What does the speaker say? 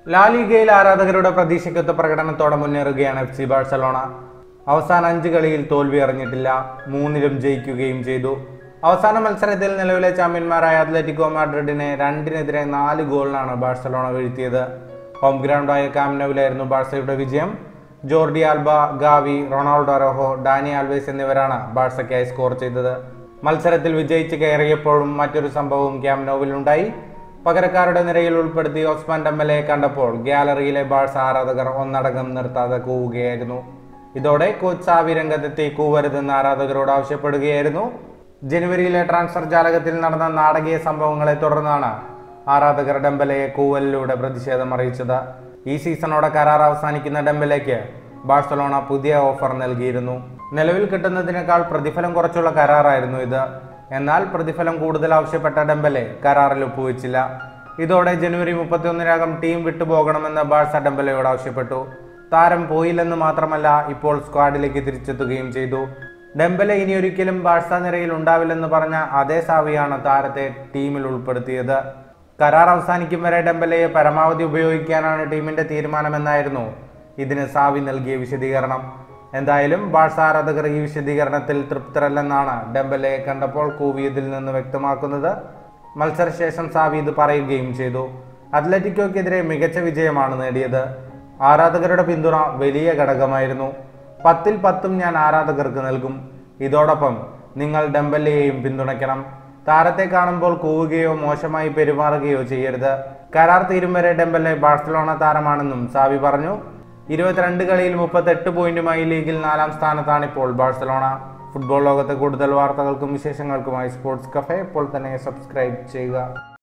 ലാലിഗയിൽ ആരാധകരുടെ പ്രതീക്ഷയ്ക്കൊത്ത പ്രകടനത്തോടെ മുന്നേറുകയാണ് F C Barcelona അവസാന അഞ്ച് കളിയിൽ തോൽവി അറിഞ്ഞിട്ടില്ല മൂന്നിലും ജയിക്കുകയും ചെയ്തു അവസാന മത്സരത്തിൽ നിലവിലെ ചാമ്പ്യന്മാരായ അത്ലറ്റിക്കോ മാഡ്രിഡിനെ രണ്ടിനെതിരെ നാല് ഗോളിനാണ് ബാഴ്സലോണ വീഴ്ത്തിയത് ഹോം ഗ്രൗണ്ടായ കാംനോവിലായിരുന്നു ബാഴ്സയുടെ വിജയം Jordi Alba Gavi Ronaldo Roho Dani Alves എന്നിവരാണ് ബാഴ്സയ്ക്കായി സ്കോർ ചെയ്തത് മത്സരത്തിൽ വിജയിച്ച് കയറിയപ്പോഴും മറ്റൊരു സംഭവവും ക്യാംനോവിലുണ്ടായി പകരക്കാരുടെ നിരയിൽ ഉൾപ്പെടുത്തി ഓസ്മാൻ ഡെമ്പലയെ കണ്ടപ്പോൾ ഗ്യാലറിയിലെ ബാഴ്സ ആരാധകർ ഒന്നടങ്കം നിർത്താതെ കൂവുകയായിരുന്നു ഇതോടെ കോച്ച് സാവി രംഗത്തെത്തി കൂവരുതെന്ന് ആരാധകരോട് ആവശ്യപ്പെടുകയായിരുന്നു ജനുവരിയിലെ ട്രാൻസ്ഫർ ജാലകത്തിൽ നടന്ന നാടകീയ സംഭവങ്ങളെ തുടർന്നാണ് ആരാധകർ ഡെമ്പലയെ കൂവലിലൂടെ പ്രതിഷേധം അറിയിച്ചത് ഈ സീസണോടെ കരാർ അവസാനിക്കുന്ന ഡെമ്പലയ്ക്ക് ബാഴ്സലോണ പുതിയ ഓഫർ നൽകിയിരുന്നു നിലവിൽ കിട്ടുന്നതിനേക്കാൾ പ്രതിഫലം കുറച്ചുള്ള കരാറായിരുന്നു ഇത് എന്നാൽ പ്രതിഫലം കൂടുതൽ ആവശ്യപ്പെട്ട ഡെമ്പലെ കരാറിൽ ഒപ്പുവെച്ചില്ല ഇതോടെ ജനുവരി മുപ്പത്തിയൊന്നിനകം ടീം വിട്ടുപോകണമെന്ന് ബാഴ്സ ഡെമ്പലയോട് ആവശ്യപ്പെട്ടു താരം പോയില്ലെന്ന് മാത്രമല്ല ഇപ്പോൾ സ്ക്വാഡിലേക്ക് തിരിച്ചെത്തുകയും ചെയ്തു ഡെമ്പലെ ഇനി ഒരിക്കലും ബാഴ്സ നിരയിൽ ഉണ്ടാവില്ലെന്ന് പറഞ്ഞ അതേ സാവിയാണ് താരത്തെ ടീമിൽ ഉൾപ്പെടുത്തിയത് കരാർ അവസാനിക്കും വരെ ഡെമ്പലയെ പരമാവധി ഉപയോഗിക്കാനാണ് ടീമിന്റെ തീരുമാനമെന്നായിരുന്നു ഇതിന് സാവി നൽകിയ വിശദീകരണം എന്തായാലും ബാഴ്സ ആരാധകർ ഈ വിശദീകരണത്തിൽ തൃപ്തരല്ലെന്നാണ് ഡെമ്പലയെ കണ്ടപ്പോൾ കൂവിയതിൽ നിന്ന് വ്യക്തമാക്കുന്നത് മത്സരശേഷം സാവി ഇത് പറയുകയും ചെയ്തു അത്ലറ്റിക്കോയ്ക്കെതിരെ മികച്ച വിജയമാണ് നേടിയത് ആരാധകരുടെ പിന്തുണ വലിയ ഘടകമായിരുന്നു പത്തിൽ പത്തും ഞാൻ ആരാധകർക്ക് നൽകും ഇതോടൊപ്പം നിങ്ങൾ ഡെമ്പല്ലയെയും പിന്തുണയ്ക്കണം താരത്തെ കാണുമ്പോൾ കൂവുകയോ മോശമായി പെരുമാറുകയോ ചെയ്യരുത് കരാർ തീരും വരെ ഡെമ്പല്ലെ ബാഴ്സലോണ താരമാണെന്നും സാവി പറഞ്ഞു ഇരുപത്തിരണ്ട് കളിയിൽ മുപ്പത്തെട്ട് പോയിന്റുമായി ലീഗിൽ നാലാം സ്ഥാനത്താണ് ഇപ്പോൾ ബാഴ്സലോണ ഫുട്ബോൾ ലോകത്തെ കൂടുതൽ വാർത്തകൾക്കും വിശേഷങ്ങൾക്കുമായി സ്പോർട്സ് കഫേ ഇപ്പോൾ തന്നെ സബ്സ്ക്രൈബ് ചെയ്യുക